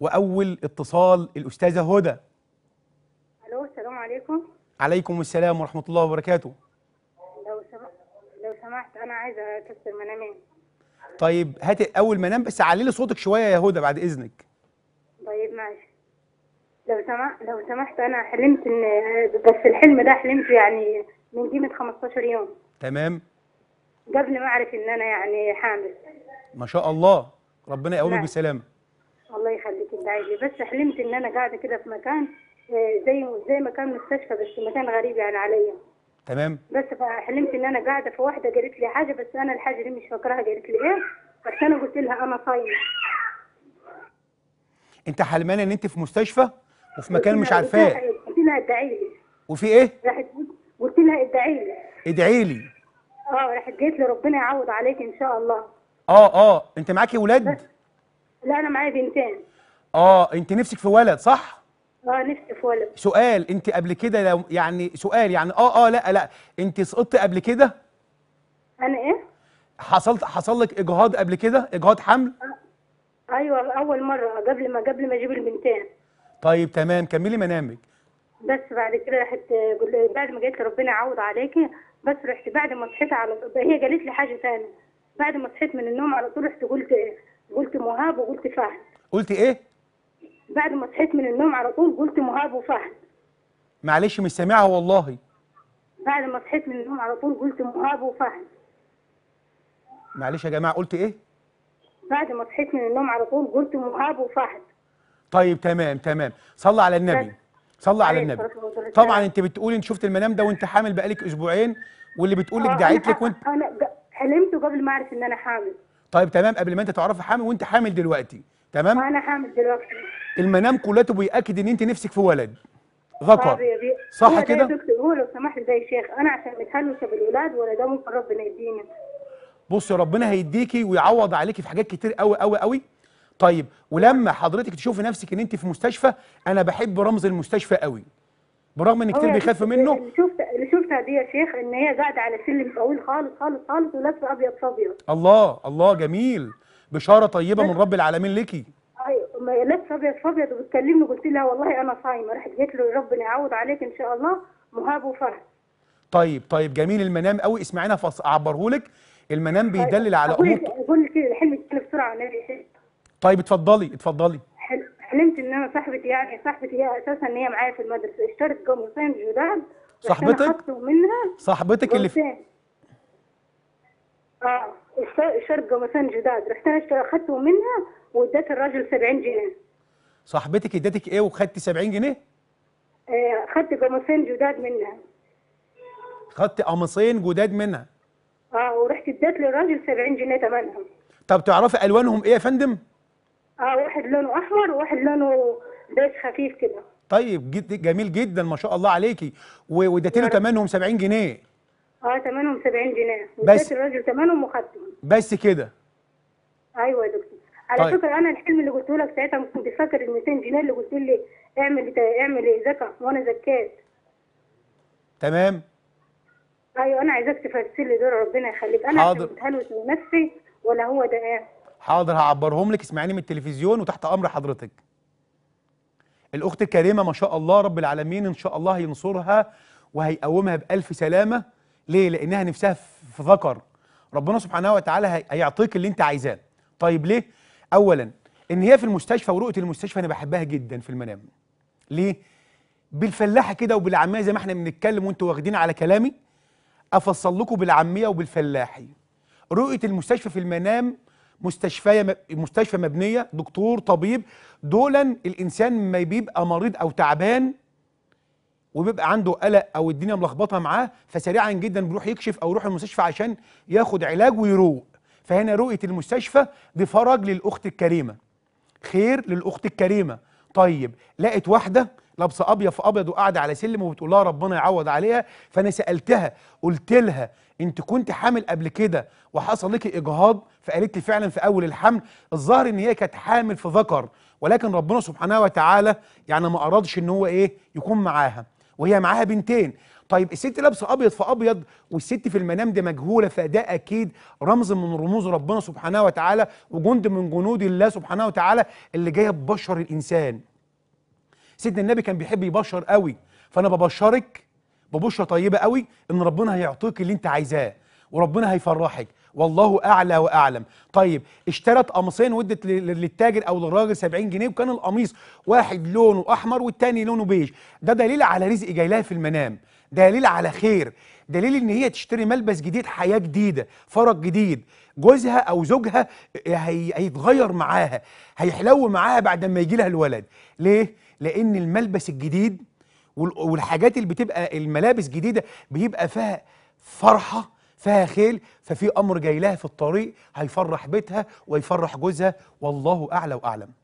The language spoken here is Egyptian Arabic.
واول اتصال الاستاذه هدى الو السلام عليكم عليكم السلام ورحمه الله وبركاته لو سمحت لو سمحت انا عايزه اكسر منامين طيب هاتي اول ما انام بس علي صوتك شويه يا هدى بعد اذنك طيب ماشي لو سمحت لو سمحت انا حلمت ان بس الحلم ده حلمته يعني من قيمه 15 يوم تمام قبل ما اعرف ان انا يعني حامل ما شاء الله ربنا يقومك نعم. بسلامه الله يخليك ادعي لي بس حلمت ان انا قاعده كده في مكان آه، زي زي مكان مستشفى بس مكان غريب يعني عليا تمام بس فحلمت ان انا قاعده في واحده قالت لي حاجه بس انا الحاجه دي مش فاكراها قالت لي ايه بس انا قلت لها انا صايمه انت حلمانه ان انت في مستشفى وفي مكان مش قلت لها- عارفاه قلت لها ادعي لي وفي ايه راحت قلت لها ادعي لي ادعي لي اه راحت قالت لي ربنا يعوض عليك ان شاء الله اه اه انت معاكي ولاد لا انا معايا بنتين اه انت نفسك في ولد صح اه نفسي في ولد سؤال انت قبل كده لو يعني سؤال يعني اه اه لا لا انت سقطت قبل كده انا ايه حصلت حصل لك اجهاض قبل كده اجهاض حمل ايوه اول مره قبل ما قبل ما اجيب البنتين طيب تمام كملي منامك بس بعد كده رحت قل- بعد ما قالت لي ربنا يعوض عليكي بس رحت بعد ما صحيت على هي قالت لي حاجه ثانيه بعد ما صحيت من النوم على طول رحت قلت قلت مهاب وقلت فهد قلت ايه بعد ما صحيت من النوم على طول قلت مهاب وفهد معلش مش سامعها والله بعد ما صحيت من النوم على طول قلت مهاب وفهد معلش يا جماعه قلت ايه بعد ما صحيت من النوم على طول قلت مهاب وفهد طيب تمام تمام صلى على النبي بس. صلى على عليه النبي الصلاة والسلام. طبعا انت بتقولي انت شفت المنام ده وانت حامل بقالك اسبوعين واللي بتقول لك آه، دعيت أنا- لك وانت انا ق- حلمته قبل ما اعرف ان انا حامل طيب تمام قبل ما انت تعرفي حامل وانت حامل دلوقتي تمام انا حامل دلوقتي المنام كلته بيأكد ان انت نفسك في ولد آه، ذكر بي- بي- صح هو ده كده؟ يا دكتور هو لو سمحت ده يا شيخ انا عشان متهلوسه بالولاد ولا ده ممكن ربنا يديني بص ربنا هيديكي ويعوض عليكي في حاجات كتير قوي قوي قوي طيب ولما حضرتك تشوفي نفسك ان انت في مستشفى انا بحب رمز المستشفى قوي برغم ان هو كتير يا بيخافوا دكتور منه اللي شفت اللي شفتها دي يا شيخ ان هي قاعده على سلم طويل خالص خالص خالص ولابسه ابيض في ابيض الله الله جميل بشاره طيبه من رب العالمين ليكي ايوه ما هي لابسه ابيض في ابيض وبتكلمني قلت لها والله انا صايمه راحت قالت له ربنا يعوض عليك ان شاء الله مهاب وفرح طيب طيب جميل المنام قوي اسمعينا فاعبرهولك المنام بيدلل على أقول امور لك- اقول لك كده الحلم التاني بسرعه والنبي يا شيخ طيب اتفضلي اتفضلي حل- حلمت ان انا صاحبتي يعني صاحبتي هي اساسا ان هي معايا في المدرسه اشترت قميصين جداد رحت أنا صاحبتك؟ أخدته منها صاحبتك اللي في قميصين. اه اشت- اشترت قميصين جداد رحت انا اشت- اخدته منها واديت الراجل 70 جنيه صاحبتك ادتك ايه وخدتي 70 جنيه آه، اخدت قميصين جداد منها خدتي قميصين جداد منها اه ورحت اديت للراجل 70 جنيه ثمنهم طب تعرفي الوانهم ايه يا فندم اه واحد لونه احمر وواحد لونه بيج خفيف كده طيب جد جميل جدا ما شاء الله عليكي و- واديتي له يا رب. ثمنهم 70 جنيه اه ثمنهم 70 جنيه بس. اديت الراجل ثمنهم وخدتهم بس كده ايوه يا دكتور على طيب. فكره انا الحلم اللي قلته لك ساعتها كنت فاكر ال 200 جنيه اللي قلت لي اعمل اعمل زكاه وانا زكيت تمام ايوه انا عايزاك تفسر لي دول ربنا يخليك انا حاضر. عشان متهلوس من نفسي ولا هو ده ايه حاضر هعبرهم لك اسمعيني من التلفزيون وتحت امر حضرتك الاخت الكريمه ما شاء الله رب العالمين ان شاء الله هينصرها وهيقومها بالف سلامه ليه لانها نفسها في ذكر ربنا سبحانه وتعالى هي- هيعطيك اللي انت عايزاه طيب ليه اولا ان هي في المستشفى ورؤيه المستشفى انا بحبها جدا في المنام ليه بالفلاحه كده وبالعاميه زي ما احنا بنتكلم وانتوا واخدين على كلامي افصل لكم بالعاميه وبالفلاحي رؤيه المستشفى في المنام مستشفى مستشفى مبنيه دكتور طبيب دولا الانسان ما بيبقى مريض او تعبان وبيبقى عنده قلق او الدنيا ملخبطه معاه فسريعا جدا بيروح يكشف او يروح المستشفى عشان ياخد علاج ويروق فهنا رؤيه المستشفى دي فرج للاخت الكريمه خير للاخت الكريمه طيب لقت واحده لابسه ابيض في ابيض وقاعده على سلم وبتقول لها ربنا يعوض عليها فانا سالتها قلت لها انت كنت حامل قبل كده وحصل لك اجهاض فقالت لي فعلا في اول الحمل الظاهر ان هي كانت حامل في ذكر ولكن ربنا سبحانه وتعالى يعني ما ارادش ان هو ايه يكون معاها وهي معاها بنتين طيب الست لابسه ابيض في ابيض والست في المنام دي مجهوله فده اكيد رمز من رموز ربنا سبحانه وتعالى وجند من جنود الله سبحانه وتعالى اللي جايه ببشر الانسان سيدنا النبي كان بيحب يبشر قوي فانا ببشرك ببشره طيبه قوي ان ربنا هيعطيك اللي انت عايزاه وربنا هيفرحك والله اعلى واعلم طيب اشترت قميصين وادت لل- للتاجر او للراجل 70 جنيه وكان القميص واحد لونه احمر والتاني لونه بيج ده دليل على رزق جاي لها في المنام دليل على خير دليل ان هي تشتري ملبس جديد حياه جديده فرج جديد جوزها او زوجها هي- هيتغير معاها هيحلو معاها بعد ما يجي لها الولد ليه لان الملبس الجديد وال- والحاجات اللي بتبقى الملابس جديده بيبقى فيها فرحه فيها خيل ففي امر جاي لها في الطريق هيفرح بيتها ويفرح جوزها والله اعلى واعلم